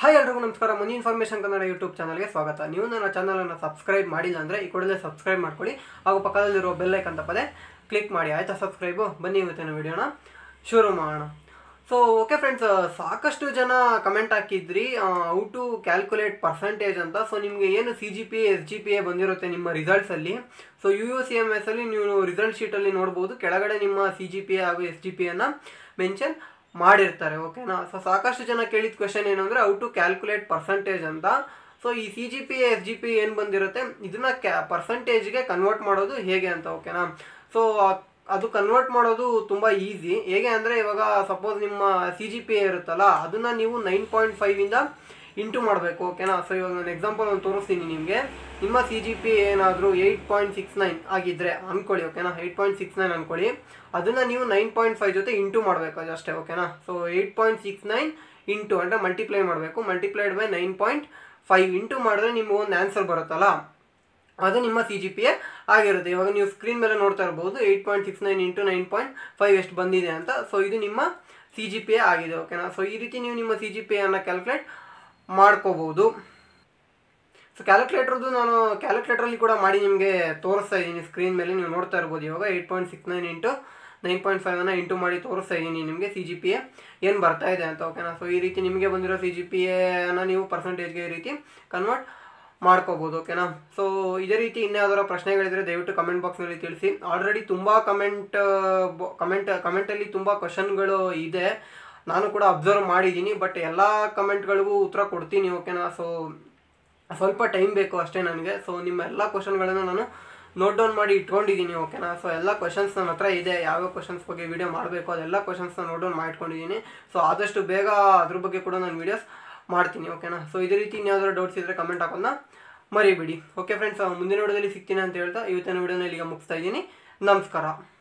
hi ಎಲ್ರಿಗೂ ನಮಸ್ಕಾರ ಮನಿ information Kannada YouTube ಚಾನಲ್ಗೆ ಸ್ವಾಗತ ನೀವು ನನ್ನ ಚಾನಲನ್ನು ಸಬ್ಸ್ಕ್ರೈಬ್ ಮಾಡಿಲ್ಲ ಅಂದರೆ ಈ ಕೂಡಲೇ ಸಬ್ಸ್ಕ್ರೈಬ್ ಮಾಡ್ಕೊಳ್ಳಿ ಹಾಗೂ ಪಕ್ಕದಲ್ಲಿರೋ ಬೆಲ್ ಐಕನ್ ತಪ್ಪದೆ ಕ್ಲಿಕ್ ಮಾಡಿ ಆಯಿತಾ ಸಬ್ಸ್ಕ್ರೈಬು ಬನ್ನಿ ಇವತ್ತಿನ ವಿಡಿಯೋನ ಶುರು ಮಾಡೋಣ ಸೊ ಓಕೆ ಫ್ರೆಂಡ್ಸ್ ಸಾಕಷ್ಟು ಜನ ಕಮೆಂಟ್ ಹಾಕಿದ್ರಿ ಔ ಟು ಕ್ಯಾಲ್ಕುಲೇಟ್ ಪರ್ಸೆಂಟೇಜ್ ಅಂತ ಸೊ ನಿಮಗೆ ಏನು C G P S G P A ಬಂದಿರುತ್ತೆ ನಿಮ್ಮ ರಿಸಲ್ಟ್ಸಲ್ಲಿ so U U C M S ಅಲ್ಲಿ ನೀವು ರಿಸಲ್ಟ್ ಶೀಟಲ್ಲಿ ನೋಡ್ಬೋದು ಕೆಳಗಡೆ ನಿಮ್ಮ ಸಿ ಜಿ ಪಿ ಎ ಹಾಗೂ ಎಸ್ ಜಿ ಪಿ ಎನ ಮೆನ್ಷನ್ ಮಾಡಿರ್ತಾರೆ ಓಕೆನಾ ಸೊ ಸಾಕಷ್ಟು ಜನ ಕೇಳಿದ ಕ್ವೆಶನ್ ಏನು ಅಂದರೆ ಔ ಟು ಕ್ಯಾಲ್ಕುಲೇಟ್ ಪರ್ಸೆಂಟೇಜ್ ಅಂತ ಸೊ ಈ C G P S G P ಏನು ಬಂದಿರುತ್ತೆ ಇದನ್ನ ಕ್ಯಾ ಪರ್ಸೆಂಟೇಜ್ಗೆ ಕನ್ವರ್ಟ್ ಮಾಡೋದು ಹೇಗೆ ಅಂತ ಓಕೆನಾ ಸೊ ಅದು ಕನ್ವರ್ಟ್ ಮಾಡೋದು ತುಂಬ ಈಸಿ ಹೇಗೆ ಅಂದರೆ ಇವಾಗ ಸಪೋಸ್ ನಿಮ್ಮ ಸಿ ಜಿ ಪಿ ಇರುತ್ತಲ್ಲ ಅದನ್ನು ನೀವು ನೈನ್ ಪಾಯಿಂಟ್ ಫೈವಿಂದ ಇಂಟು ಮಾಡಬೇಕು ಓಕೆನಾ ಸೊ ಇವಾಗ ನಾನು ಎಕ್ಸಾಂಪಲ್ ಒಂದು ತೋರಿಸ್ತೀನಿ ನಿಮಗೆ ನಿಮ್ಮ ಸಿ ಜಿ ಪಿ ಏನಾದರೂ ಏಯ್ಟ್ ಪಾಯಿಂಟ್ ಸಿಕ್ಸ್ ನೈನ್ ಆಗಿದ್ದರೆ ಅಂದ್ಕೊಳ್ಳಿ ಓಕೆನಾ ಏಯ್ಟ್ ಪಾಯಿಂಟ್ ಸಿಕ್ಸ್ ನೈನ್ ಅಂದ್ಕೊಳ್ಳಿ ಅದನ್ನು ನೀವು ನೈನ್ ಪಾಯಿಂಟ್ ಫೈವ್ ಜೊತೆ ಇಂಟು ಮಾಡಬೇಕು ಅದಷ್ಟೇ ಓಕೆನಾ so eight point six nine into ಅಂದರೆ ಮಲ್ಟಿಪ್ಲೈ ಮಾಡಬೇಕು multiplied by nine point five into ಮಾಡಿದ್ರೆ ನಿಮ್ಗೆ ಒಂದು ಆನ್ಸರ್ ಬರುತ್ತಲ್ಲ ಅದು ನಿಮ್ಮ ಸಿ ಜಿ ಪಿ ಎ ಆಗಿರುತ್ತೆ ಇವಾಗ ನೀವು ಸ್ಕ್ರೀನ್ ಮೇಲೆ ನೋಡ್ತಾ ಇರ್ಬೋದು eight point six nine into nine point five ಎಷ್ಟು ಬಂದಿದೆ ಅಂತ ಸೊ ಇದು ನಿಮ್ಮ ಸಿ ಜಿ ಪಿ ಎ ಆಗಿದೆ ಓಕೆನಾ ಸೊ ಈ ರೀತಿ ನೀವು ನಿಮ್ಮ ಸಿ ಜಿ ಪಿ ಎನ್ನು ಕ್ಯಾಲ್ಕುಲೇಟ್ ಮಾಡ್ಕೋಬೋದು ಸೊ ಕ್ಯಾಲ್ಕುಲೇಟ್ರದ್ದು ನಾನು ಕ್ಯಾಲ್ಕುಲೇಟ್ರಲ್ಲಿ ಕೂಡ ಮಾಡಿ ನಿಮಗೆ ತೋರಿಸ್ತಾ ಇದ್ದೀನಿ ಸ್ಕ್ರೀನ್ ಮೇಲೆ ನೀವು ನೋಡ್ತಾ ಇರ್ಬೋದು ಇವಾಗ eight point six nine into nine point ಫೈವನ್ನು ಇಂಟು ಮಾಡಿ ತೋರಿಸ್ತಾ ಇದ್ದೀನಿ ನಿಮಗೆ ಸಿ ಜಿ ಪಿ ಎ ಏನು ಬರ್ತಾ ಇದೆ ಅಂತ ಓಕೆನಾ ಸೊ ಈ ರೀತಿ ನಿಮಗೆ ಬಂದಿರೋ ಸಿ ಜಿ ಪಿ ಎನ ನೀವು ಪರ್ಸೆಂಟೇಜ್ಗೆ ಈ ರೀತಿ ಕನ್ವರ್ಟ್ ಮಾಡ್ಕೋಬೋದು ಓಕೆನಾ ಸೊ ಇದೇ ರೀತಿ ಇನ್ಯಾವುದಾರ ಪ್ರಶ್ನೆಗಳಿದ್ರೆ ದಯವಿಟ್ಟು ಕಮೆಂಟ್ ಬಾಕ್ಸ್ನಲ್ಲಿ ತಿಳಿಸಿ ಆಲ್ರೆಡಿ ತುಂಬ ಕಮೆಂಟ್ ಕಮೆಂಟ್ ಕಮೆಂಟಲ್ಲಿ ತುಂಬ ಕ್ವಶನ್ಗಳು ಇದೆ ನಾನು ಕೂಡ ಅಬ್ಸರ್ವ್ ಮಾಡಿದ್ದೀನಿ ಬಟ್ ಎಲ್ಲ ಕಮೆಂಟ್ಗಳಿಗೂ ಉತ್ತರ ಕೊಡ್ತೀನಿ ಓಕೆನಾ ಸೊ ಸ್ವಲ್ಪ ಟೈಮ್ ಬೇಕು ಅಷ್ಟೇ ನನಗೆ ಸೊ ನಿಮ್ಮ ಎಲ್ಲ ಕ್ವಶನ್ಗಳನ್ನು ನಾನು ನೋಟ್ ಡೌನ್ ಮಾಡಿ ಇಟ್ಕೊಂಡಿದ್ದೀನಿ ಓಕೆನಾ ಸೊ ಎಲ್ಲ ಕ್ವಶನ್ಸ್ ನನ್ನ ಹತ್ರ ಇದೆ ಯಾವ್ಯಾವ ಕ್ವಶನ್ಸ್ ಬಗ್ಗೆ ವಿಡಿಯೋ ಮಾಡಬೇಕು ಅದೆಲ್ಲ ಕ್ವಶನ್ಸ್ನ ನೋಟ್ ಡೌನ್ ಮಾಡ್ಕೊಂಡಿದ್ದೀನಿ ಸೊ ಆದಷ್ಟು ಬೇಗ ಅದ್ರ ಬಗ್ಗೆ ಕೂಡ ನಾನು ವೀಡಿಯೋಸ್ ಮಾಡ್ತೀನಿ ಓಕೆನಾ ಸೊ ಇದೇ ರೀತಿ ಇನ್ಯಾವುದಾದ್ರು ಡೌಟ್ಸ್ ಇದ್ದರೆ ಕಮೆಂಟ್ ಹಾಕೋದನ್ನ ಮರಿಬೇಡಿ ಓಕೆ ಫ್ರೆಂಡ್ಸ್ ಮುಂದಿನ ವಿಡಿಯೋದಲ್ಲಿ ಸಿಗ್ತೀನಿ ಅಂತ ಹೇಳ್ತಾ ಇವತ್ತಿನ ವಿಡಿಯೋನ ಇಲ್ಲಿಗೆ ಮುಗಿಸ್ತಾ ಇದ್ದೀನಿ ನಮಸ್ಕಾರ